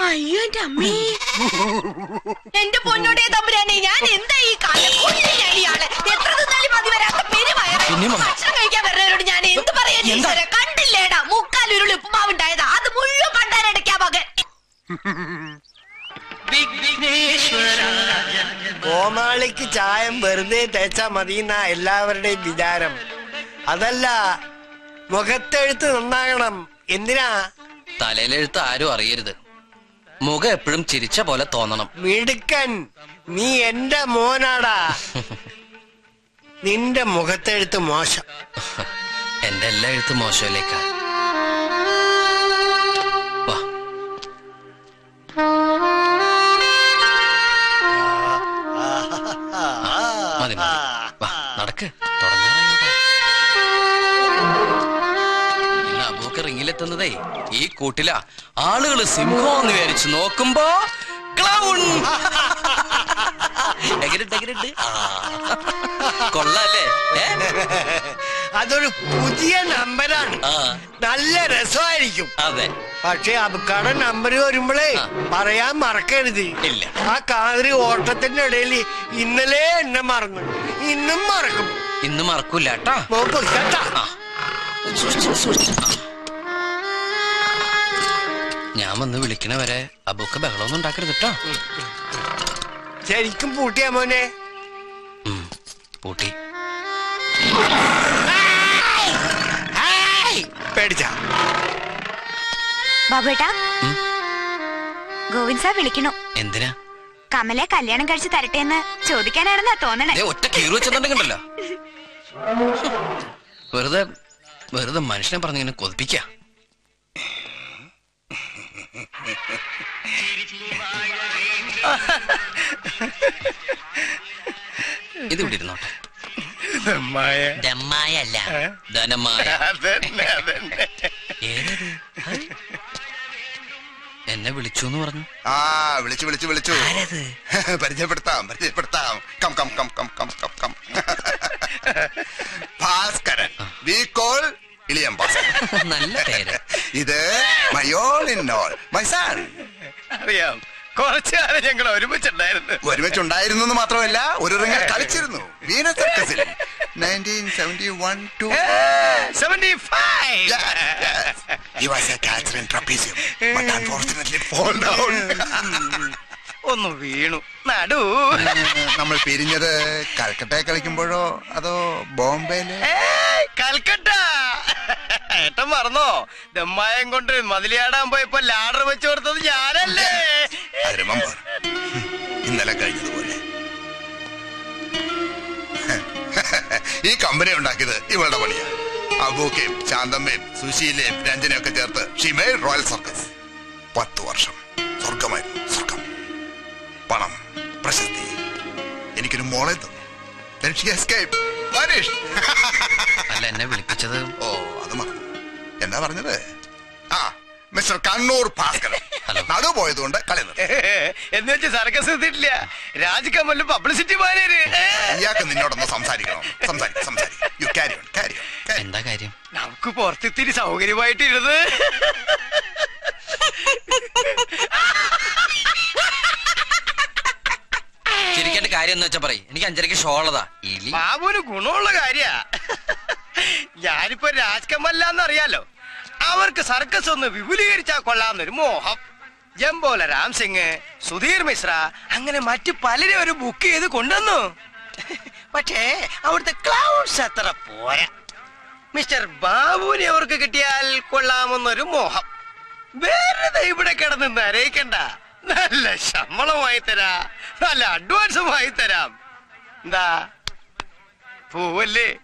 അയ്യോ എന്റെ അമ്മേ എന്റെ പൊന്നോടെ തമ്പുരാനെ ഞാൻ എന്താ ഈ കാലം കൊല്ലും ഞാൻ ഇയാളെ എത്ര തിന്നാലും മതി വരാത്ത പെരുവയറ് പിന്നെ മമ്മ. ഭക്ഷണം കഴിക്കാൻ വരുന്നവരോട് ഞാൻ എന്ത് പറയാൻ എന്താ? ഈശ്വരാ? കണ്ടില്ലേടാ മുക്കാൽ ഉരുളി ഉപ്പുമാവുണ്ടായതാ അത് മുഴുവൻ പണ്ടാരടയ്ക്കാ മകൻ കോമാളിക്ക് ചായം വെറുതെ തേച്ചാ മതിയെന്ന എല്ലാവരുടെയും വിചാരം അതല്ല മുഖത്തെഴുത്ത് നന്നാകണം എന്തിനാ തലയിലെഴുത്ത് ആരും അറിയരുത് മുഖം എപ്പോഴും ചിരിച്ച പോലെ തോന്നണം മിടുക്കൻ നീ എന്റെ മോനാടാ നിന്റെ മുഖത്തെഴുത്ത് മോശം എന്റെ എല്ലാ എഴുത്തും മോശമല്ലേക്കാ വാ മതി മതി വാ നടക്ക് തുടങ്ങാറായോടാ. ഇന്ന് അബൂക്ക് റിങ്ങിലെത്തുന്നതേ ഈ കൂട്ടില ആളുകള് സിംഹം വിചാരിച്ചു നോക്കുമ്പോ ക്ലൗൺ എങ്ങനെയുണ്ട് എങ്ങനെയുണ്ട് ആ. കൊള്ളാല്ലേ ഏ? അതൊരു പുതിയ നമ്പരാണ് ആ നല്ല രസമായിരിക്കും അതെ പക്ഷെ അബുക്കാടെ നമ്പർ വരുമ്പോഴേ ആ. പറയാൻ മറക്കരുത് ഇല്ല. ആ കാതിരി ഓട്ടത്തിന്റെ ഇടയിൽ ഇന്നലെ എന്നെ മറന്നു ഇന്നും മറക്കും ഇന്ന് മറക്കൂല കേട്ടാ നോക്ക് കേട്ടാ ആ. സൂക്ഷിച്ച്, സൂക്ഷിച്ച്. ആ. ഞാൻ വന്ന് വിളിക്കണ വരെ അബൂക്ക് ബഹളമൊന്നും ഉണ്ടാക്കരുത് കേട്ടോ ശരിക്കും പൂട്ടിയാ മോനെ ഉം, പൂട്ടി ഹായ്! പേടിച്ചാ ബാബുവേട്ടാ ഉം. ഗോവിന്ദ് സാർ വിളിക്കണു എന്തിനാ കമലെ കല്യാണം കഴിച്ച് തരട്ടെ എന്ന് ചോദിക്കാനാണെന്നാ തോന്നണേ ദേ ഒറ്റ കീറി വെച്ചിട്ടുണ്ടെങ്കിലോ വെറുതെ വെറുതെ മനുഷ്യനെ പറഞ്ഞിങ്ങനെ കൊതിപ്പിക്ക ഇത് ഇവിടെ ഇരുന്നോട്ടെ ദമ്മായ അല്ല ധനമായ ഏതത് ഹായ്. എന്നെ വിളിച്ചു എന്ന് പറഞ്ഞു ആ വിളിച്ചു വിളിച്ചു വിളിച്ചു ആരത് പരിചയപ്പെടുത്താം പരിചയപ്പെടുത്താം come come come come come come come Bhaskaran we call ഇളിയം ഭാസ്കരൻ നല്ല പേര് ഇത് മയോൾ ഇന്നോൾ മൈ സൺ അറിയാം കുറച്ചു കാലം ഞങ്ങൾ ഒരുമിച്ചുണ്ടായിരുന്നു ഒരുമിച്ചുണ്ടായിരുന്നു എന്ന് മാത്രമല്ല ഒരു റിംഗിൽ കളിച്ചിരുന്നു വീന സർക്കസിൽ nineteen seventy one to seventy five He was a catcher in trapezium, but unfortunately fall down. ഒന്ന് വീണു നടു നമ്മൾ പിരിഞ്ഞത് കൽക്കട്ട കളിക്കുമ്പോഴോ അതോ ബോംബെയില് ഏയ്, കൽക്കട്ട ഏട്ടൻ മറന്നോ ദമ്മായം കൊണ്ട് മതിലിയാടാൻ പോയപ്പോ ലാഡർ വെച്ചു കൊടുത്തത് ഞാനല്ലേ I remember. ഇന്നലെ കഴിഞ്ഞതുപോലെ ഈ കമ്പനി ഉണ്ടാക്കിയത് ഇവളുടെ പണിയാ അബൂക്കയും ശാന്തമ്മയും സുശീലയും രഞ്ജനയും ഒക്കെ ചേർത്ത് ഷിമേ റോയൽ സർക്കസ് പത്ത് വർഷം സ്വർഗമായിരുന്നു സ്വർഗം പണം പ്രശസ്തി എനിക്കൊരു മോളെ തന്നു Then she escaped. Vanished. അല്ല എന്നെ വിളിപ്പിച്ചത് ഓ അത് മറന്നു എന്താ പറഞ്ഞത് ആ മിസ്റ്റർ കണ്ണൂർ ഭാസ്കരൻ ഹലോ. നടു പോയതുകൊണ്ട് കളി നിർത്തി എന്ന് വെച്ച് സർക്കസ് എത്തിയിട്ടില്ല രാജ് കമലിന് പബ്ലിസിറ്റി മാനേര് ഇയാൾക്ക് നിന്നോടൊന്ന് സംസാരിക്കണം സംസാരിക്കും സംസാരിക്കും you carry on carry on എന്താ കാര്യം നമുക്ക് പുറത്തിത്തിരി സൗകര്യമായിട്ടിരുന്നത് ചിരിക്കേണ്ട കാര്യം എന്ന് വെച്ചാ പറയും എനിക്ക് അഞ്ചരക്ക് ഷോ ഉള്ളതാ ഇലി ബാബുവിന് ഗുണമുള്ള കാര്യ ഞാനിപ്പോ രാജ്കമല്ലാന്ന് അറിയാലോ അവർക്ക് സർക്കസ് ഒന്ന് വിപുലീകരിച്ചാ കൊള്ളാന്നൊരു മോഹം ജംബോല രാം സിംഗ് സുധീർ മിശ്ര അങ്ങനെ മറ്റു പലരും ഒരു ബുക്ക് ചെയ്ത് കൊണ്ടുവന്നു പക്ഷേ അവിടുത്തെ ക്ലൗഡ്സ് അത്ര പോരാ മിസ്റ്റർ ബാബുവിനെ അവർക്ക് കിട്ടിയാൽ കൊള്ളാമെന്നൊരു മോഹം വെറുതെ ഇവിടെ കിടന്ന് നരയിക്കണ്ട നല്ല ശമ്പളമായി തരാ നല്ല അഡ്വാൻസുമായി തരാം എന്താ പോവല്ലേ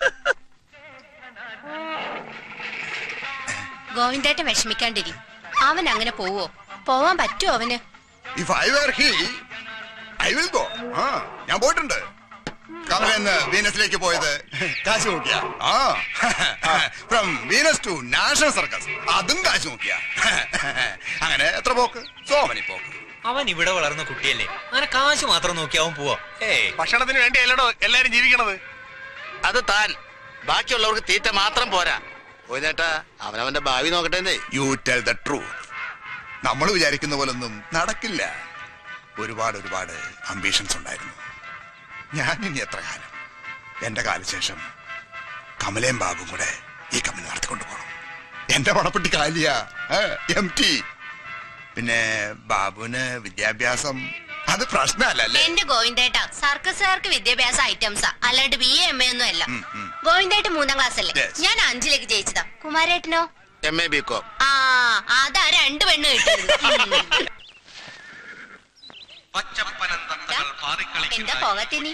ഗോവിന്ദേട്ടൻ വിഷമിക്കാണ്ടിരി അവൻ അങ്ങനെ പോവോ പോവാൻ പറ്റുമോ അവന് if I were he I will go ആ ഞാൻ പോയിട്ടുണ്ട് കമലെന്ന് വീനസിലേക്ക് പോയത് കാശ് നോക്കിയ ആ from Venus to national circus അതും കാശ് നോക്കിയ അങ്ങനെ എത്ര പോക്ക് സോമനി പോക്ക് അവൻ ഇവിടെ വളർന്ന കുട്ടിയല്ലേ അങ്ങനെ കാശ് മാത്രം നോക്കി അവൻ പോവാ ഏയ് ഭക്ഷണത്തിന് വേണ്ടി അല്ലടോ എല്ലാരും ജീവിക്കണത് അത് താൻ ബാക്കിയുള്ളവർക്ക് തീറ്റ മാത്രം പോരാ പോയിനേട്ടാ അവനവന്റെ ഭാവി നോക്കട്ടെ യു ടെൽ ദ ട്രൂത്ത് നമ്മൾ വിചാരിക്കുന്ന പോലൊന്നും നടക്കില്ല ഒരുപാട് ഒരുപാട് അംബീഷൻസ് ഉണ്ടായിരുന്നു ഞാൻ ഇനി എത്ര കാലം എന്റെ കാലശേഷം കമലയും ബാബും കൂടെ ഈ കമ്പനി നടത്തിക്കൊണ്ടു പോകണം എന്റെ പണപ്പെട്ടി കാലിയ എം ടി പിന്നെ ബാബുവിന് വിദ്യാഭ്യാസം അത് പ്രശ്നമല്ലേ എന്റെ ഗോവിന്ദേട്ട സർക്കസുകാർക്ക് വിദ്യാഭ്യാസ ഐറ്റംസാ അല്ലാണ്ട് ബി എം എ ഒന്നും അല്ല ഉം, ഉം. ഗോവിന്ദേട്ടൻ മൂന്നാം ക്ലാസ് അല്ലേ Yes. ഞാൻ അഞ്ചിലേക്ക് ജയിച്ചതാ കുമാരേട്ടനോ എം എ ബി കോം ആ അതാ രണ്ട് പെണ്ണ് കിട്ടിയത് എന്താ പോകത്തിനി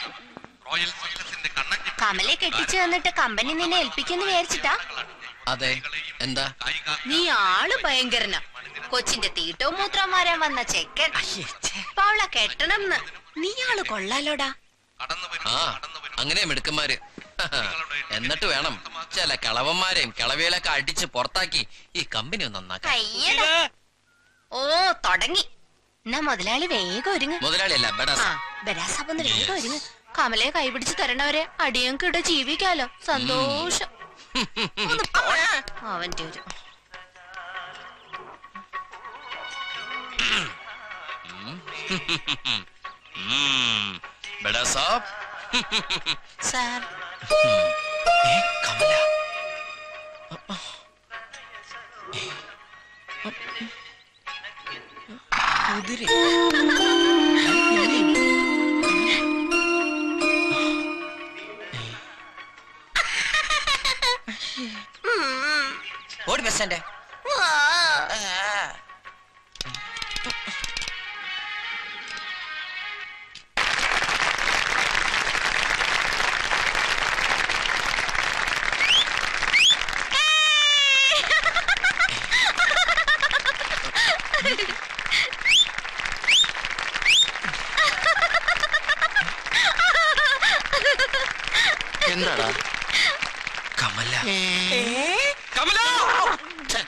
കമലെ കെട്ടിച്ചു വന്നിട്ട് കമ്പനി നിന്നെ ഏൽപ്പിക്കുന്നു വിചാരിച്ചിട്ടാ അതെ എന്താ നീ ആള് ഭയങ്കരനാ കൊച്ചിന്റെ തീട്ടവും മൂത്രം വരാൻ വന്ന ചെക്കൻ ഇപ്പൊ അവളെ കെട്ടണം നീ ആള് കൊള്ളാലോടാ ആ അങ്ങനെ മിടുക്കന്മാര് എന്നിട്ട് വേണം ചില കളവന്മാരെയും കിളവികളൊക്കെ അടിച്ച് പുറത്താക്കി ഈ കമ്പനി ഒന്ന് നന്നാക്കാൻ കയ്യടാ ഓ തുടങ്ങി എന്നാ മുതലാളി വേഗം ഒരുങ്ങ് മുതലാളിയല്ല ബഡാസ ആ ബരാസാപ്പൊന്ന് വേഗം ഒരുങ്ങ് കമലയെ കൈപിടിച്ച് തരണവരെ അടിയങ്കിടെ ജീവിക്കാലോ സന്തോഷം ഒന്ന് പോടാ. അവന്റെ ഒരു ബഡാസ സാർ ഏ കമല കുതിര ഓടി ബസ്സന്റെ എന്താടാ കമല കമല ഛെ,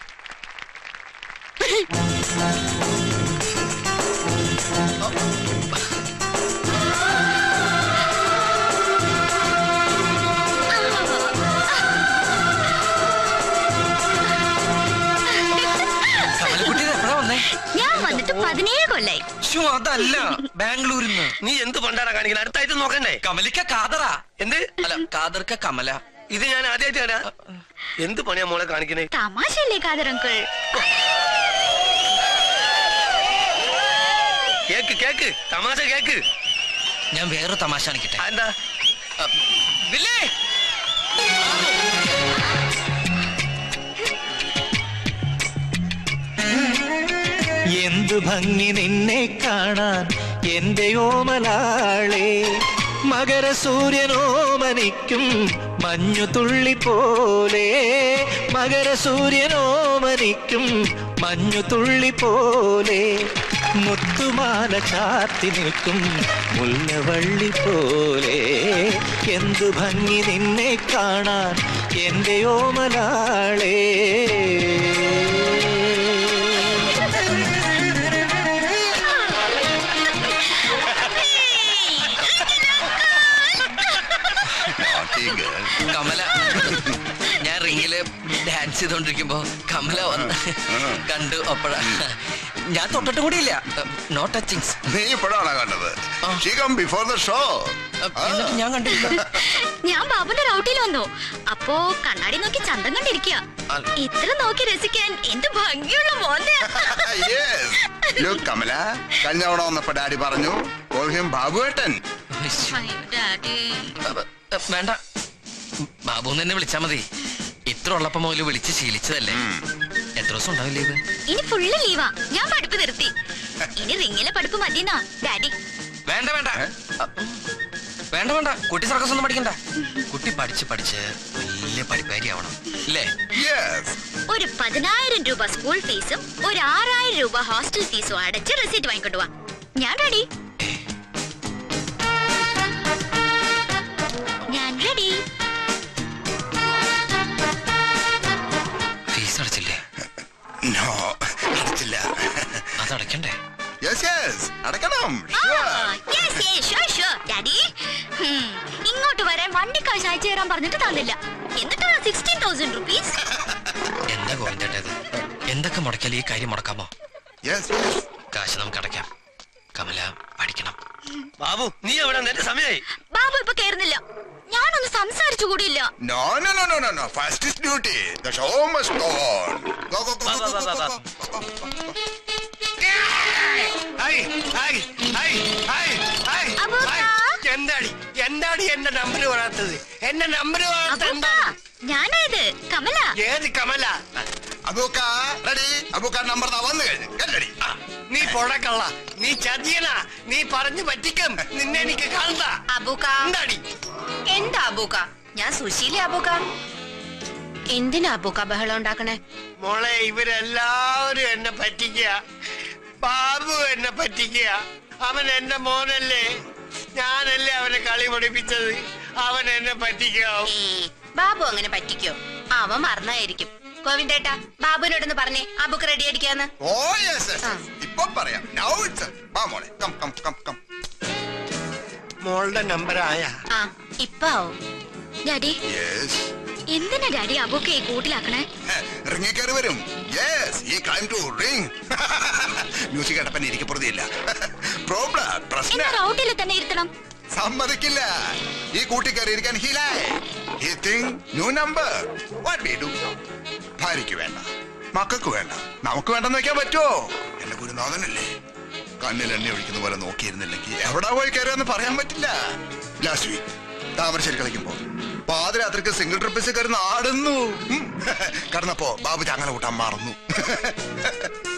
കമലക്കുട്ടി ഇത് എപ്പോഴാ വന്നേ ഞാൻ വന്നിട്ട് പതിനേഴ് കൊല്ലായി ശ്ശോ, അതല്ല ബാംഗ്ലൂരിന്ന് നീ എന്ത് പണ്ടാണ് കാണിക്കുന്നത് അടുത്തായിട്ട് നോക്കണ്ടേ കമലിക്ക കാതറാ എന്ത് അല്ല കാതർക്ക കമല ഇത് ഞാൻ ആദ്യമായിട്ട് കാണാ എന്ത് പണിയാ മോളെ കാണിക്കണേ തമാശയല്ലേ കാതറങ്കിൾ കേക്ക് കേക്ക് തമാശ കേക്ക് ഞാൻ വേറെ തമാശ കാണിക്കട്ടെ ആ, എന്താ അ, വില്ലേ എന്തു ഭംഗി നിന്നെ കാണാൻ എന്റെ ഓമലാളെ മകര സൂര്യനോമനിക്കും മഞ്ഞു തുള്ളി പോലെ മകര സൂര്യനോമനിക്കും മഞ്ഞു തുള്ളി പോലെ മുത്തുമാല ചാർത്തി നിൽക്കും മുല്ലവള്ളി പോലെ എന്തു ഭംഗി നിന്നെ കാണാൻ എന്റെ ഓമലാളേ Naughty girl. കമല ഞാൻ റിങ്ങില് ഡാൻസ് ചെയ്തോണ്ടിരിക്കുമ്പോ കമല വന്ന് കണ്ടു അപ്പഴാ ഞാൻ തൊട്ടിട്ട് കൂടിയില്ല നോ ടച്ചിങ്സ് നീ ഇപ്പോഴാണ് കണ്ടത് ആ. She come before the show എന്നിട്ട് ഞാൻ കണ്ടില്ല ഞാൻ ബാബുന്റെ റൗട്ടിൽ വന്നു അപ്പോ കണ്ണാടി നോക്കി ചന്തം കണ്ടിരിക്കുക അ- ഇത്ര നോക്കി രസിക്കാൻ എന്ത് ഭംഗിയുള്ള മോനെ ലുക്ക് കമല കഴിഞ്ഞ തവണ വന്നപ്പോ ഡാഡി പറഞ്ഞു call him ബാബുവേട്ടൻ അപ്പ- അ, വേണ്ട ബാബു തന്നെ വിളിച്ചാ മതി ഇത്ര ഉള്ളപ്പോ മുതല് വിളിച്ച് ശീലിച്ചതല്ലേ എത്ര ദിവസം ഉണ്ടാവില്ലേ ഇത് ഇനി ഫുള്ള് ലീവാ ഞാൻ പഠിപ്പ് നിർത്തി ഇനി റിങ്ങിലെ പഠിപ്പ് മതിയെന്നാ ഡാഡി വേണ്ട വേണ്ട ഏ? അ, വേണ്ട വേണ്ട കുട്ടി സർക്കസ് ഒന്നും പഠിക്കണ്ട കുട്ടി പഠിച്ച് പഠിച്ച് വലിയ പഠിപ്പാരി ആവണം ഇല്ലേ യെസ് ഒരു പതിനായിരം രൂപ സ്കൂൾ ഫീസും ഒരു ആറായിരം രൂപ ഹോസ്റ്റൽ ഫീസും അടച്ച് റെസിറ്റ് വാങ്ങിക്കൊണ്ടു വാ ഞാൻ റെഡി ഞാൻ റെഡി ഫീസ് അടച്ചില്ലേ നോ അടച്ചില്ല അതടക്കണ്ടേ യെസ് യെസ് അടക്കണം ആ, Sure. yes, yes, sure, sure, daddy. Hmm, ഇങ്ങോട്ട് വരാൻ വണ്ടി കാശ് അയച്ചു തരാൻ പറഞ്ഞിട്ട് തന്നില്ല എന്നിട്ടാണ് സിക്സ്റ്റീൻ തൗസൻഡ് റുപ്പീസ് എന്താ ഗോവിന്ദേട്ടത് എന്തൊക്കെ മുടക്കിയാലും ഈ കാര്യം മുടക്കാമോ യെസ് യെസ് കാശ് നമുക്ക് അടയ്ക്കാം കമല പഠിക്കണം ബാബു നീ എവിടെ നിന്റെ സമയായി ബാബു ഇപ്പൊ കേറുന്നില്ല ഞാനൊന്ന് സംസാരിച്ചു കൂടിയില്ല No, no, no, no, no, no. First is duty. The show must go on. Go, go, go, Va, go, va, go, va, go, va, go, go, go, go. Hi hi hi hi hi Abukka. Hi. എന്താടി എന്താടി എന്റെ number പറയാത്തത് എന്റെ number പറയാത്ത അബൂക്ക എന്താ ഞാനായത് കമല ഏത് Kamala Abukka ready Abukka number ദാ വന്നു കഴിഞ്ഞു കല്ലടി ആ, നീ പൊടക്കള്ള നീ ചതിയനാ നീ പറഞ്ഞു പറ്റിക്കും നിന്നെ എനിക്ക് കാണണ്ട അബൂക്ക എന്താടി എന്താ അബൂക്ക ഞാൻ സുശീല അബൂക്ക എന്തിനാ അബൂക്ക ബഹളം ഉണ്ടാക്കണേ മോളെ ഇവരെല്ലാവരും എന്നെ പറ്റിക്കുക ബാബു എന്നെ പറ്റിക്കുക അവൻ എന്റെ മോനല്ലേ ഞാനല്ലേ അവനെ കളി പഠിപ്പിച്ചത് അവൻ എന്നെ പറ്റിക്കാവും ഏ ബാബു അങ്ങനെ പറ്റിക്കോ അവൻ മറന്നായിരിക്കും ഗോവിന്ദേട്ടാ ബാബുവിനോടൊന്ന് പറഞ്ഞേ അബുക്ക് റെഡി അടിക്കാന്ന് ഓ യെസ് യെസ് ഇപ്പൊ പറയാം നൗ ഇറ്റ്സ് വാ മോളെ കം കം കം കം മോളുടെ നമ്പർ ആയ ആ ഇപ്പൊ ആവും ഡാഡി യെസ് എന്തിനാ ഡാഡി അബൂക്കെ ഈ കൂട്ടിലാക്കണേ റിങ്ങി കയറി വരും യെസ് ഈ ക്ലൈം ടു റിംഗ് മ്യൂസിക് കേട്ടപ്പൻ ഇരിക്കപ്പുറതിയില്ല പ്രോബ്ലം എന്നാ പ്രശ്നം റൗട്ടിൽ തന്നെ ഇരുത്തണം സമ്മതിക്കില്ല ഈ കൂട്ടി കയറിയിരിക്കാൻ ഹിലായ് he think new number what we do ഭാര്യയ്ക്ക് വേണ്ട മക്കൾക്ക് വേണ്ട നമുക്ക് വേണ്ടെന്ന് വെക്കാൻ പറ്റുമോ എന്റെ ഗുരുനാഥനല്ലേ കണ്ണിൽ എണ്ണ ഒഴിക്കുന്ന പോലെ നോക്കിയിരുന്നില്ലെങ്കിൽ എവിടെ പോയി കയറുമെന്ന് പറയാൻ പറ്റില്ല ലാസ്റ്റ് വീക്ക് താമരശ്ശേരി കളിക്കുമ്പോ പാതിരാത്രിക്ക് സിംഗിൾ ട്രിപ്പിസ് കയറി നാടുന്നു ഉം. കടന്നപ്പോ ബാബു ചങ്ങല കൂട്ടാൻ മറന്നു